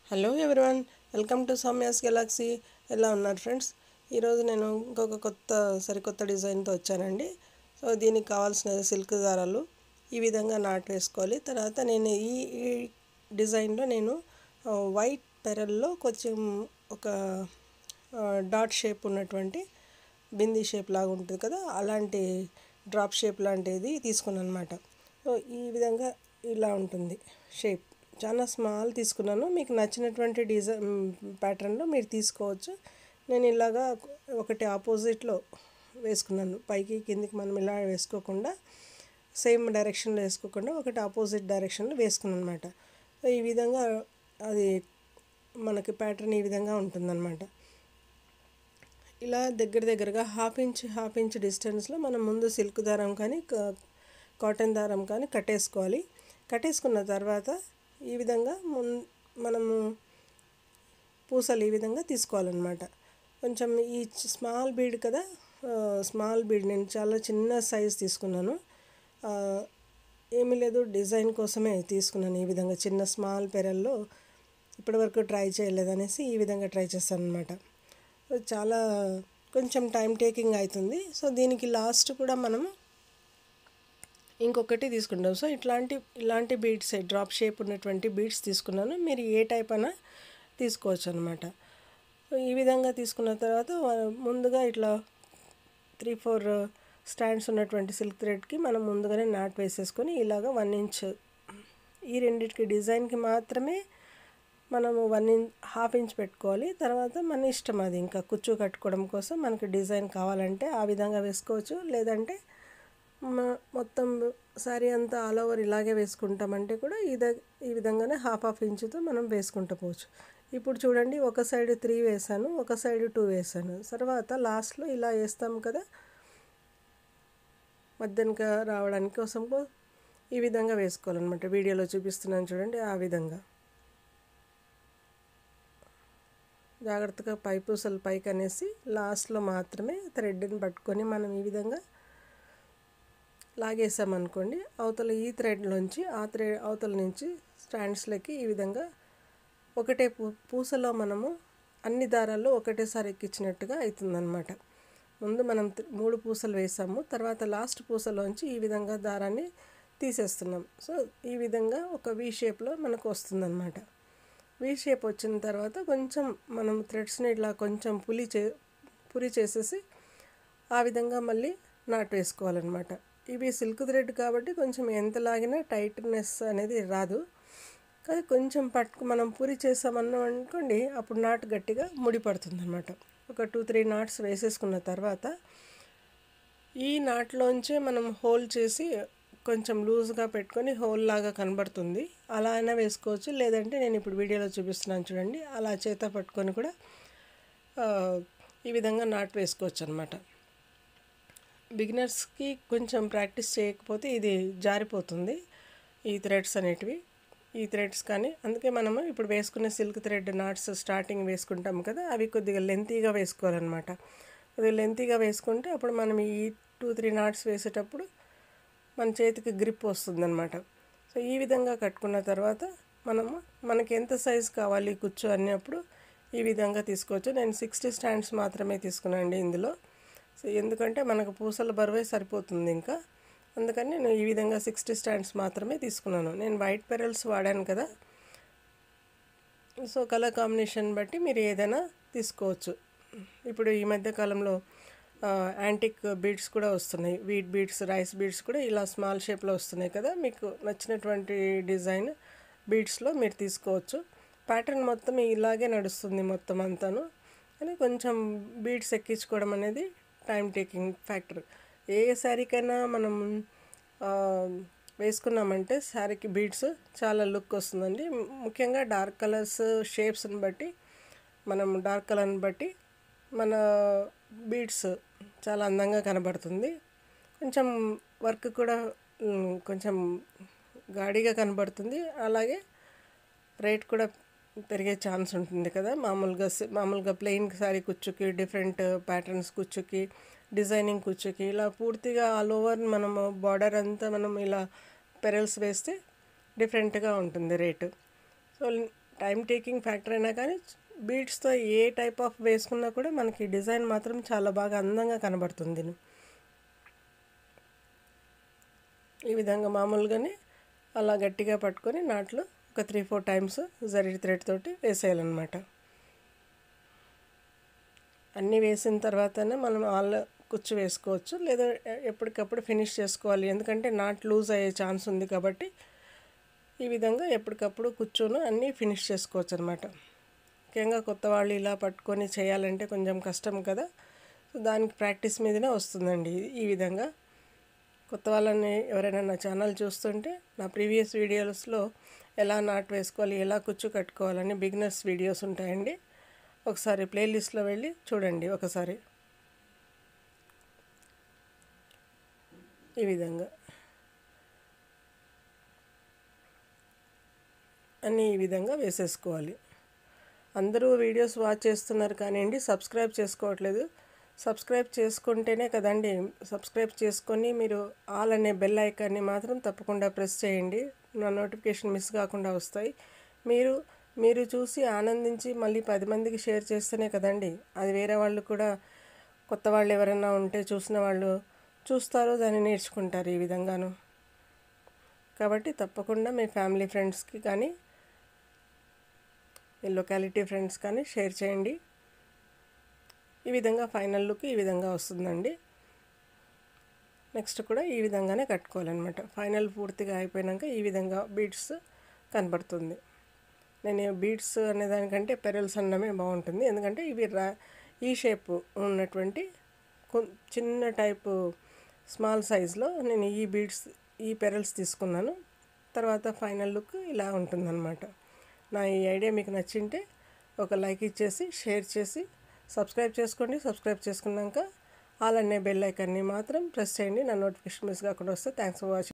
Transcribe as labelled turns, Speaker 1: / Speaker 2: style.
Speaker 1: hello everyone welcome to Soumya's galaxy ఎలా ఉన్నారు friends ఈరోజు నేను ఇంకొక కొత్త సరికొత్త డిజైన్తో వచ్చానండి సో దీనికి కావాల్సిన సిల్క్ దారాలు ఈ విధంగా నాట్ వేసుకోవాలి తర్వాత నేను ఈ ఈ డిజైన్లో నేను ఆ, వైట్ పెరల్లో కొంచెం ఒక ఆ, డాట్ షేప్ ఉన్నటువంటి బిందీ షేప్ లాగా ఉంటుంది కదా అలాంటి డ్రాప్ షేప్ లాంటిది తీసుకున్నాను అనమాట సో ఈ విధంగా ఇలా ఉంటుంది షేప్ చాలా స్మాల్ తీసుకున్నాను మీకు నచ్చినటువంటి డిజైన్ ప్యాటర్న్లో మీరు తీసుకోవచ్చు నేను ఇలాగా ఒకటి ఆపోజిట్లో వేసుకున్నాను పైకి కిందికి మనం ఇలా వేసుకోకుండా సేమ్ డైరెక్షన్లో వేసుకోకుండా ఒకటి ఆపోజిట్ డైరెక్షన్లో వేసుకున్నాను అనమాట సో ఈ విధంగా అది మనకి ప్యాటర్న్ ఈ విధంగా ఉంటుందన్నమాట ఇలా దగ్గర దగ్గరగా హాఫ్ ఇంచ్ హాఫ్ ఇంచ్ డిస్టెన్స్లో మనం ముందు సిల్క్ దారం కానీ క- కాటన్ దారం కానీ కట్టేసుకోవాలి కట్టేసుకున్న తర్వాత ఈ విధంగా మున్ మనము పూసలు ఈ విధంగా తీసుకోవాలన్నమాట కొంచెం ఈ చి- స్మాల్ బీడ్ కదా ఆ, స్మాల్ బీడ్ నేను చాలా చిన్న సైజ్ తీసుకున్నాను ఆ, ఏమీ లేదు డిజైన్ కోసమే తీసుకున్నాను ఈ విధంగా చిన్న స్మాల్ పెరల్లో ఇప్పటివరకు ట్రై చేయలేదనేసి ఈ విధంగా ట్రై చేస్తాను అనమాట చాలా కొంచెం టైం టేకింగ్ అవుతుంది సో దీనికి లాస్ట్ కూడా మనము ఇంకొకటి తీసుకుంటాం సో ఇట్లాంటి ఇలాంటి బీడ్స్ డ్రాప్ షేప్ ఉన్నటువంటి బీడ్స్ తీసుకున్నాను మీరు ఏ టైప్ అయినా తీసుకోవచ్చు అనమాట ఈ విధంగా తీసుకున్న తర్వాత వ- ముందుగా ఇట్లా త్రీ ఫోర్ స్టాండ్స్ ఉన్నటువంటి సిల్క్ థ్రెడ్కి మనం ముందుగానే నాట్ వేసేసుకొని ఇలాగ వన్ ఇంచ్ ఈ రెండింటికి డిజైన్కి మాత్రమే మనము వన్ ఇంచ్ హాఫ్ ఇంచ్ పెట్టుకోవాలి తర్వాత మన ఇష్టం అది ఇంకా కుచ్చు కట్టుకోవడం కోసం మనకి డిజైన్ కావాలంటే ఆ విధంగా వేసుకోవచ్చు లేదంటే మ- మొత్తం శారీ అంతా ఆల్ ఓవర్ ఇలాగే వేసుకుంటామంటే కూడా ఇద ఈ విధంగానే హాఫ్ హాఫ్ ఇంచుతో మనం వేసుకుంటూ పోవచ్చు ఇప్పుడు చూడండి ఒక సైడ్ త్రీ వేసాను ఒక సైడ్ టూ వేసాను తర్వాత లాస్ట్లో ఇలా వేస్తాం కదా మధ్యాహ్నక రావడానికి కోసం కో- ఈ విధంగా వేసుకోవాలన్నమాట వీడియోలో చూపిస్తున్నాను చూడండి ఆ విధంగా జాగ్రత్తగా పై పూసలు పైకి అనేసి లాస్ట్లో మాత్రమే థ్రెడ్ని పట్టుకొని మనం ఈ విధంగా లాగేసామనుకోండి అవతల ఈ థ్రెడ్లోంచి ఆ థ్రెడ్ అవతల నుంచి స్టాండ్స్లకి ఈ విధంగా ఒకటే పూ పూసలో మనము అన్ని దారాలు ఒకటేసారి ఎక్కించినట్టుగా అవుతుందన్నమాట ముందు మనం త్రి- మూడు పూసలు వేసాము తర్వాత లాస్ట్ పూసలోంచి ఈ విధంగా దారాన్ని తీసేస్తున్నాం సో ఈ విధంగా ఒక వి షేప్లో మనకు వస్తుందన్నమాట వి షేప్ వచ్చిన తర్వాత కొంచెం మనం థ్రెడ్స్ని ఇట్లా కొంచెం పులి చే పురి చేసేసి ఆ విధంగా మళ్ళీ నాటు వేసుకోవాలన్నమాట ఇవి సిల్క్ థ్రెడ్ కాబట్టి కొంచెం ఎంత లాగినా టైట్నెస్ అనేది రాదు కానీ కొంచెం పట్టుకు మనం పూరి చేసామన్నాం అనుకోండి అప్పుడు నాటు గట్టిగా ముడి పడుతుంది అనమాట ఒక టూ త్రీ నాట్స్ వేసేసుకున్న తర్వాత ఈ నాట్లోంచే మనం హోల్ చేసి కొంచెం లూజ్గా పెట్టుకొని హోల్ లాగా కనబడుతుంది అలా అయినా వేసుకోవచ్చు లేదంటే నేను ఇప్పుడు వీడియోలో చూపిస్తున్నాను చూడండి అలా చేత పట్టుకొని కూడా ఆ, ఈ విధంగా నాట్ వేసుకోవచ్చు అనమాట బిగినర్స్కి కొంచెం ప్రాక్టీస్ చేయకపోతే ఇది జారిపోతుంది ఈ థ్రెడ్స్ అనేటివి ఈ థ్రెడ్స్ కానీ అందుకే మనము ఇప్పుడు వేసుకునే సిల్క్ థ్రెడ్ నాట్స్ స్టార్టింగ్ వేసుకుంటాం కదా అవి కొద్దిగా లెంతీగా వేసుకోవాలన్నమాట కొద్దిగా లెంతీగా వేసుకుంటే అప్పుడు మనం ఈ టూ త్రీ నాట్స్ వేసేటప్పుడు మన చేతికి గ్రిప్ వస్తుందన్నమాట సో ఈ విధంగా కట్టుకున్న తర్వాత మనము మనకి ఎంత సైజు కావాలి కూర్చో అన్నప్పుడు ఈ విధంగా తీసుకోవచ్చు నేను సిక్స్టీ స్టాండ్స్ మాత్రమే తీసుకున్నానండి ఇందులో సో ఎందుకంటే మనకు పూసల బరువే సరిపోతుంది ఇంకా అందుకని నేను ఈ విధంగా సిక్స్టీ స్టాండ్స్ మాత్రమే తీసుకున్నాను నేను వైట్ పెరల్స్ వాడాను కదా సో కలర్ కాంబినేషన్ బట్టి మీరు ఏదైనా తీసుకోవచ్చు ఇప్పుడు ఈ మధ్య కాలంలో యాంటిక్ బీడ్స్ కూడా వస్తున్నాయి వీట్ బీడ్స్ రైస్ బీడ్స్ కూడా ఇలా స్మాల్ షేప్లో వస్తున్నాయి కదా మీకు నచ్చినటువంటి డిజైన్ బీడ్స్లో మీరు తీసుకోవచ్చు ప్యాటర్న్ మొత్తం ఇలాగే నడుస్తుంది మొత్తం అంతాను కానీ కొంచెం బీడ్స్ ఎక్కించుకోవడం అనేది టైం టేకింగ్ ఫ్యాక్టర్ ఏ శారీకైనా మనం ఆ, వేసుకున్నామంటే శారీకి బీడ్స్ చాలా లుక్ వస్తుందండి ముఖ్యంగా డార్క్ కలర్స్ షేప్స్ని బట్టి మనం డార్క్ కలర్ని బట్టి మన బీడ్స్ చాలా అందంగా కనబడుతుంది కొంచెం వర్క్ కూడా మ్, కొంచెం గాడిగా కనబడుతుంది అలాగే రేట్ కూడా పెరిగే ఛాన్స్ ఉంటుంది కదా మామూలుగా సి- మామూలుగా ప్లెయిన్ సారీ కుచ్చుకి డిఫరెంట్ ప్యాటర్న్స్ కుచ్చుకి డిజైనింగ్ కుచ్చుకి ఇలా పూర్తిగా ఆల్ ఓవర్ మనము బార్డర్ అంతా మనం ఇలా పెరల్స్ వేస్తే డిఫరెంట్గా ఉంటుంది rate so time taking factor అయినా కానీ బీడ్స్తో ఏ టైప్ ఆఫ్ వేసుకున్నా కూడా మనకి డిజైన్ మాత్రం చాలా బాగా అందంగా కనబడుతుంది ఈ విధంగా మామూలుగానే అలా గట్టిగా పట్టుకొని నాట్లు ఒక three four times zari thread తోటి వేసేయాలన్నమాట అన్నీ వేసిన తర్వాతనే మనం ఆల్ కుచ్చు వేసుకోవచ్చు లేదా ఎప్పటికప్పుడు ఫినిష్ చేసుకోవాలి ఎందుకంటే నాట్ లూజ్ అయ్యే ఛాన్స్ ఉంది కాబట్టి ఈ విధంగా ఎప్పటికప్పుడు కూర్చొని అన్నీ ఫినిష్ చేసుకోవచ్చు అనమాట ముఖ్యంగా కొత్త వాళ్ళు ఇలా పట్టుకొని చేయాలంటే కొంచెం కష్టం కదా సో దానికి ప్రాక్టీస్ మీదనే వస్తుందండి ఈ విధంగా కొత్త వాళ్ళని ఎవరైనా నా ఛానల్ చూస్తుంటే నా ప్రీవియస్ వీడియోస్లో ఎలా నాట్ వేసుకోవాలి ఎలా కుచ్చు కట్టుకోవాలని బిగినర్స్ వీడియోస్ ఉంటాయండి ఒకసారి ప్లేలిస్ట్లో వెళ్ళి చూడండి ఒకసారి ఈ విధంగా అన్నీ ఈ విధంగా వేసేసుకోవాలి అందరూ వీడియోస్ వాచ్ చేస్తున్నారు కానివ్వండి సబ్స్క్రైబ్ చేసుకోవట్లేదు సబ్స్క్రైబ్ చేసుకుంటేనే కదండి సబ్స్క్రైబ్ చేసుకొని మీరు ఆల్ అనే బెల్ ఐకాన్ని మాత్రం తప్పకుండా ప్రెస్ చేయండి నా నోటిఫికేషన్ మిస్ కాకుండా వస్తాయి మీరు మీరు చూసి ఆనందించి మళ్ళీ పది మందికి షేర్ చేస్తేనే కదండి అది వేరే వాళ్ళు కూడా కొత్త వాళ్ళు ఎవరైనా ఉంటే చూసిన వాళ్ళు చూస్తారో దాన్ని నేర్చుకుంటారు ఈ విధంగాను కాబట్టి తప్పకుండా మీ ఫ్యామిలీ ఫ్రెండ్స్కి కానీ మీ లొకాలిటీ ఫ్రెండ్స్ కానీ షేర్ చేయండి ఈ విధంగా ఫైనల్ లుక్ ఈ విధంగా వస్తుందండి నెక్స్ట్ కూడా ఈ విధంగానే కట్టుకోవాలన్నమాట ఫైనల్ పూర్తిగా అయిపోయాక ఈ విధంగా బీడ్స్ కనబడుతుంది నేను బీడ్స్ అనే దానికంటే పెరల్స్ అన్నమే బాగుంటుంది ఎందుకంటే ఇవి రా ఈ షేప్ ఉన్నటువంటి చిన్న టైపు స్మాల్ సైజులో నేను ఈ బీడ్స్ ఈ పెరల్స్ తీసుకున్నాను తర్వాత ఫైనల్ లుక్ ఇలా ఉంటుందన్నమాట నా ఈ ఐడియా మీకు నచ్చింటే ఒక లైక్ ఇచ్చేసి షేర్ చేసి సబ్స్క్రైబ్ చేసుకోండి సబ్స్క్రైబ్ చేసుకున్నాక ఆల్ అనే బెల్ ఐకాన్ని మాత్రం ప్రెస్ చేయండి నా నోటిఫికేషన్ మిస్ కాకుండా వస్తే థ్యాంక్స్ ఫర్ వాచింగ్